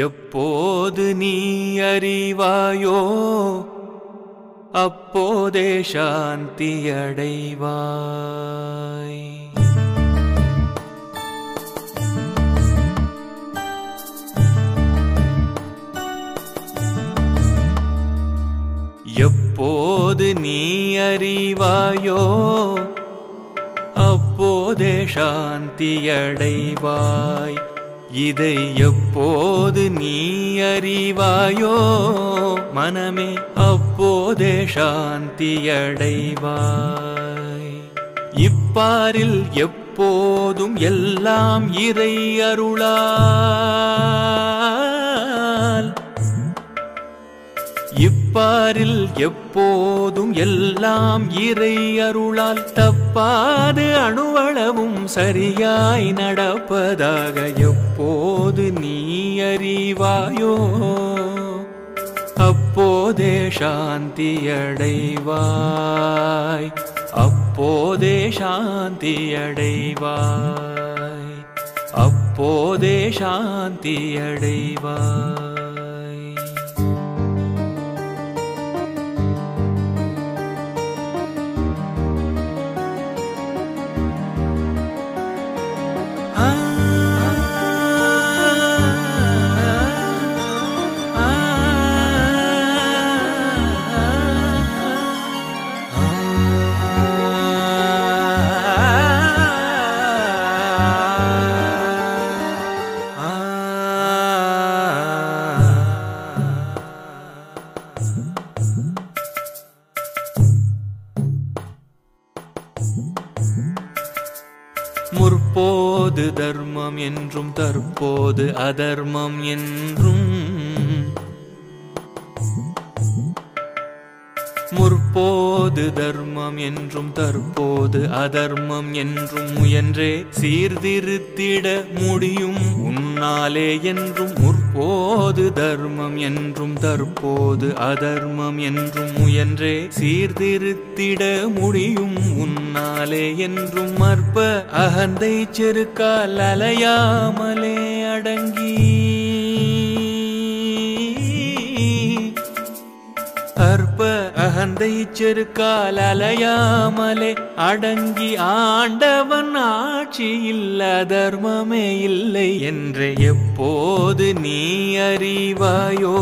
எப்போது நீ அறிவாயோ அப்போதே சாந்தி அடைவாய் எப்போது நீ அறிவாயோ அப்போதே சாந்தி அடைவாய் இதை எப்போது நீ அறிவாயோ மனமே அப்போதே சாந்தி அடைவாய் இப்பாரில் எப்போதும் எல்லாம் இறை அருளால் இப்பாரில் எப்போதும் எல்லாம் இறை அருளால் தப்பாது அணுவளவும் சரியாய் நடப்பதாக எப்போது நீ அறிவாயோ அப்போதே சாந்தி அடைவாய் அப்போதே சாந்தி அடைவாய் அப்போதே சாந்தி அடைவாய் முற்போது தர்மம் என்றும் தற்போது அதர்மம் என்றும் முற்போது தர்மம் என்றும் தற்போது அதர்மம் என்றும் முயன்றே சீர்திருத்திட முடியும் உன்னாலே என்றும் முற்போது தர்மம் என்றும் தற்போது அதர்மம் என்றும் முயன்றே சீர்திருத்திட முடியும் உன்னாலே என்றும் மற்ப அகந்தை செருக்கால் அலையாமலே அடங்கி அற்ப அகந்தை செருக்கால் அலையாமலே அடங்கி ஆண்டவன் ஆட்சியில் அதர்மமே இல்லை என்று எப்போது நீ அறிவாயோ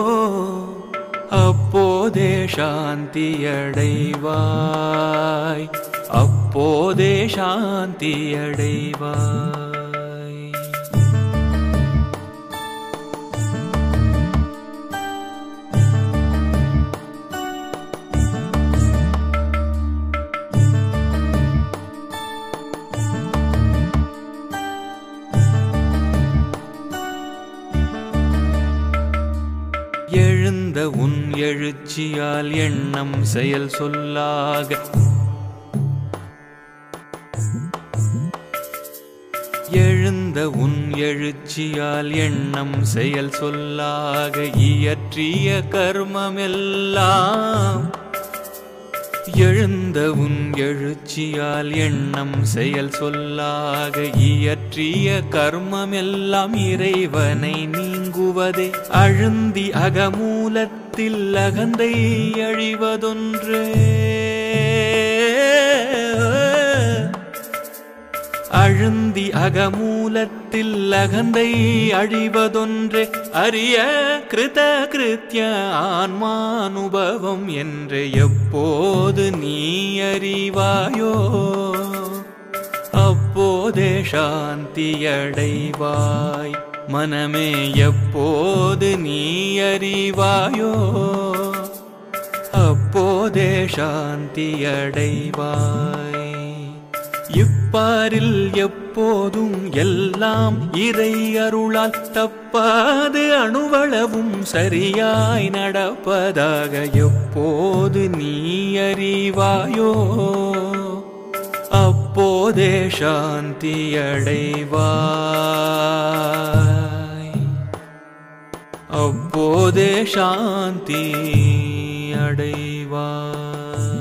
அப்போதே சாந்தி அடைவாய் அப்போதே சாந்தி அடைவாய் எழுந்த உன் எழுச்சியால் எண்ணம் செயல் சொல்லாக எழுந்த உன் எழுச்சியால் எண்ணம் செயல் சொல்லாக இயற்றிய கர்மமெல்லாம் எழுந்த உன் எழுச்சியால் எண்ணம் செயல் சொல்லாக இயற்றிய கர்மமெல்லாம் இறைவனை நீங்குவதே அழுந்தி அகமூலத்தில் அகந்தை அழிவதொன்றே அழுந்தி அகமூலத்தில் அகந்தை அழிவதொன்றே அரிய கிருத கிருத்திய ஆன்மானுபவம் என்று எப்போது நீ அறிவாயோ அப்போதே சாந்தி அடைவாய் மனமே எப்போது நீ அறிவாயோ அப்போதே சாந்தி அடைவாய் இப்பாரில் எப்போதும் எல்லாம் இறை அருளால் தப்பாது அணுவளவும் சரியாய் நடப்பதாக எப்போது நீ அறிவாயோ அப்போதே சாந்தி அடைவாய் அப்போதே சாந்தி அடைவாய்